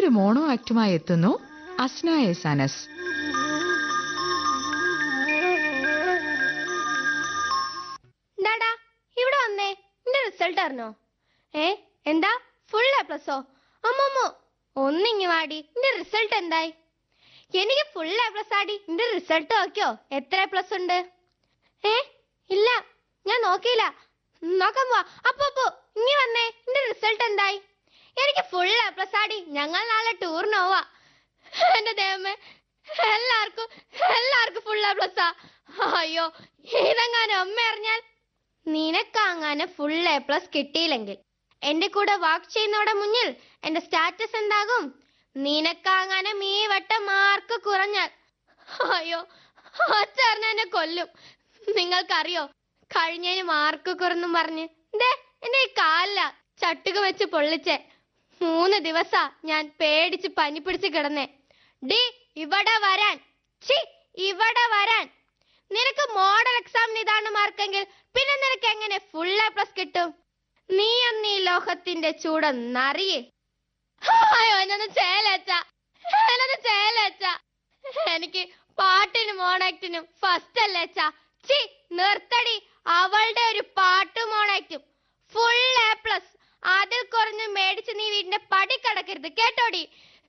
പുതിയൊരു മോണോ ആക്ടുമായി എത്തുന്നു അസ്ന എസ് അനസ് എന്താടാ ഇവിടെ വന്നേ നിന്റെ റിസൾട്ട് അറിഞ്ഞോ ഏ എന്താ ഫുൾ എ പ്ലസോ അമ്മമ്മോ ഒന്നിങ്ങി വാടി നിന്റെ റിസൾട്ട് എന്തായി എനിക്ക് ഫുൾ എ പ്ലസ് ആടി നിന്റെ റിസൾട്ട് നോക്കിയോ എത്ര എ പ്ലസ് ഉണ്ട് ഏ ഇല്ല ഞാൻ നോക്കിയില്ല നോക്കാൻ പോവാ അപ്പൊ അപ്പൊ ഇങ്ങി വന്നേ നിന്റെ റിസൾട്ട് എന്തായി എനിക്ക് ഫുൾ എ പ്ലസ് ആടി ഞങ്ങൾ നാളെ ടൂറിന് പോവാ എന്റെ ദൈവമേ എല്ലാവർക്കും എല്ലാവർക്കും ഫുൾ എ പ്ലസ്സാ അയ്യോ ഇതെങ്ങാനും അമ്മ അറിഞ്ഞാൽ നിനക്കങ്ങനെ ഫുൾ എ പ്ലസ് കിട്ടിയില്ലെങ്കിൽ എന്റെ കൂടെ വാക്ക് ചെയ്യുന്നവരുടെ മുന്നിൽ എന്റെ സ്റ്റാറ്റസ് എന്താകും നിനക്കങ്ങനെ മീ വട്ടം മാർക്ക് കുറഞ്ഞാൽ അയ്യോ അച്ചറിഞ്ഞ എന്നെ കൊല്ലും നിങ്ങൾക്കറിയോ കഴിഞ്ഞതിന് മാർക്ക് കുറഞ്ഞും പറഞ്ഞ് ദേ എന്റെ ഈ കാലില ചട്ടുക വെച്ച് പൊള്ളിച്ചേ മൂന്ന് ദിവസാ ഞാൻ പേടിച്ച് പനി പിടിച്ച് കിടന്നേ ഡി ഇവിടെ വരാൻ ഛി ഇവിടെ വരാൻ നിനക്ക് മോഡൽ എക്സാമിന് ഇതാണ് മാർക്കെങ്കിൽ പിന്നെ നിനക്ക് എങ്ങനെ ഫുൾ എ പ്ലസ് കിട്ടും നീ ഒന്ന് ഈ ലോകത്തിന്റെ ചൂടൊന്നറിയേ അയ്യോ എന്നൊന്ന് ചേലച്ച എന്നൊന്ന് ചേലച്ച എനിക്ക് പാട്ടിനും മോണാക്ടിനും ഫസ്റ്റ് അല്ലേ അച്ഛാ ചി നിർത്തടി അവളുടെ ഒരു പാട്ട് മോണാക്റ്റും ഫുൾ എ പ്ലസ് അതിൽ കുറഞ്ഞ് മേടിച്ച് നീ വീടിന്റെ പടി കടക്കരുത് കേട്ടോടി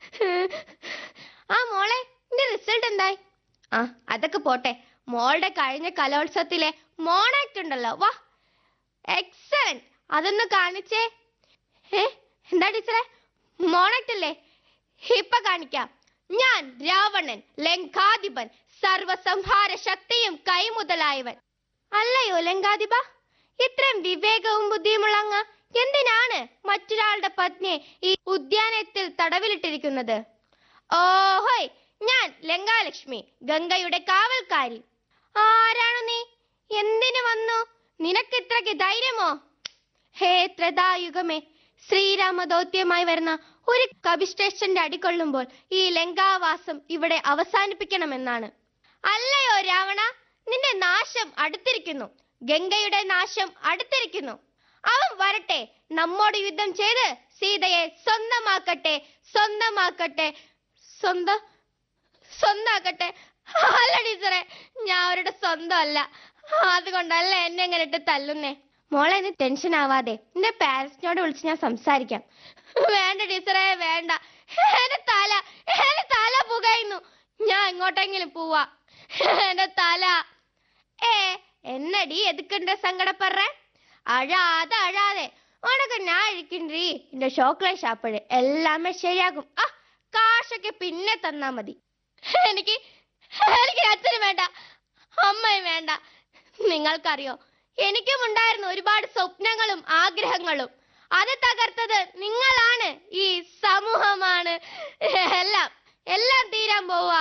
ആ മോളെ നിന്റെ റിസൾട്ട് എന്തായി ആ അതൊക്കെ പോട്ടെ മോളുടെ കഴിഞ്ഞ കലോത്സവത്തിലെ മോണാക്ട് ഉണ്ടല്ലോ വാ എക്സലന്റ് അതൊന്ന് കാണിച്ചേ ഏ എന്താ ടീച്ചറെ മോണാക്ട് അല്ലേ ഇപ്പൊ കാണിക്കാം ഞാൻ രാവണൻ ലങ്കാധിപൻ സർവസംഹാര ശക്തിയും കൈമുതലായവൻ അല്ലയോ ലങ്കാധിപ ഇത്രയും വിവേകവും ബുദ്ധിയുമുള്ള അങ്ങ് എന്തിനാണ് മറ്റൊരാളുടെ പത്നിയെ ഈ ഉദ്യാനത്തിൽ തടവിലിട്ടിരിക്കുന്നത് ഓഹോയ് ഞാൻ ലങ്കാലക്ഷ്മി ഗംഗയുടെ കാവൽക്കാരി ആരാണു നീ എന്തിനു വന്നു നിനക്ക് ഇത്രയ്ക്ക് ധൈര്യമോ ഹേ ത്രതായുഗമേ ശ്രീരാമ ദൗത്യമായി വരുന്ന ഒരു കവിശ്രേഷ്ഠന്റെ അടികൊള്ളുമ്പോൾ ഈ ലങ്കാവാസം ഇവിടെ അവസാനിപ്പിക്കണമെന്നാണ് അല്ലയോ രാവണ നിന്റെ നാശം അടുത്തിരിക്കുന്നു ഗംഗയുടെ നാശം അടുത്തിരിക്കുന്നു അവൻ വരട്ടെ നമ്മോട് യുദ്ധം ചെയ്ത് സീതയെ സ്വന്തമാക്കട്ടെ സ്വന്തമാക്കട്ടെ സ്വന്തം സ്വന്താക്കട്ടെ അല്ല ടീച്ചറെ ഞാൻ അവരുടെ സ്വന്തം അല്ല അതുകൊണ്ടല്ല എന്നെ എങ്ങനെ ഇട്ട് തല്ലുന്നേ മോളെ ഇനി ടെൻഷൻ ആവാതെ എന്റെ പാരന്റ്സിനോട് വിളിച്ച് ഞാൻ സംസാരിക്കാം വേണ്ട ടീച്ചറെ വേണ്ട എന്റെ തല എന്റെ തല പുകയുന്നു ഞാൻ എങ്ങോട്ടെങ്കിലും പോവാ എന്റെ തല ഏ എന്നടി എതുക്കുണ്ട് സങ്കടപ്പെടുற അഴാതെ അഴാതെ ഉനക്ക് ഞാൻ ഇരിക്കണ്ടി എന്റെ ചോക്ലേറ്റ് ഷാപ്പിഴ് എല്ലാമേ ശരിയാകും ആ കാശൊക്കെ പിന്നെ തന്നാ മതി എനിക്ക് എനിക്ക് അച്ഛനും വേണ്ട അമ്മയും വേണ്ട നിങ്ങൾക്കറിയോ എനിക്കും ഉണ്ടായിരുന്നു ഒരുപാട് സ്വപ്നങ്ങളും ആഗ്രഹങ്ങളും അത് തകർത്തത് നിങ്ങളാണ് ഈ സമൂഹമാണ് എല്ലാം എല്ലാം തീരാൻ പോവാ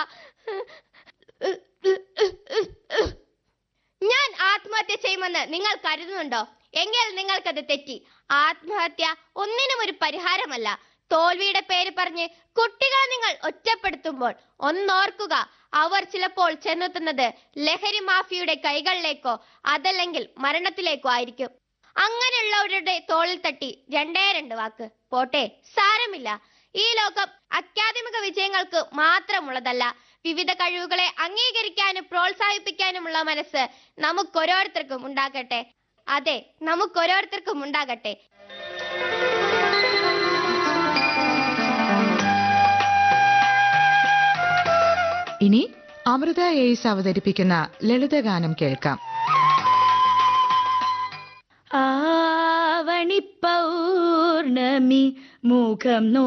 ഞാൻ ആത്മഹത്യ ചെയ്യുമെന്ന് നിങ്ങൾ കരുതുന്നുണ്ടോ എങ്കിൽ നിങ്ങൾക്കത് തെറ്റി ആത്മഹത്യ ഒന്നിനും ഒരു പരിഹാരമല്ല തോൽവിയുടെ പേര് പറഞ്ഞ് കുട്ടികളെ നിങ്ങൾ ഒറ്റപ്പെടുത്തുമ്പോൾ ഒന്നോർക്കുക അവർ ചിലപ്പോൾ ചെന്നെത്തുന്നത് ലഹരി മാഫിയുടെ കൈകളിലേക്കോ അതല്ലെങ്കിൽ മരണത്തിലേക്കോ ആയിരിക്കും അങ്ങനെയുള്ളവരുടെ തോളിൽ തട്ടി രണ്ടേ രണ്ട് വാക്ക് പോട്ടെ സാരമില്ല ഈ ലോകം അക്കാദമിക വിജയങ്ങൾക്ക് മാത്രമുള്ളതല്ല വിവിധ കഴിവുകളെ അംഗീകരിക്കാനും പ്രോത്സാഹിപ്പിക്കാനുമുള്ള മനസ്സ് നമുക്കോരോരുത്തർക്കും ഉണ്ടാകട്ടെ അതെ നമുക്കോരോരുത്തർക്കും ഉണ്ടാകട്ടെ ഇനി അമൃത എയ്സ് അവതരിപ്പിക്കുന്ന ലളിതഗാനം കേൾക്കാം ആവണി പൗർണമി മുഖം നോ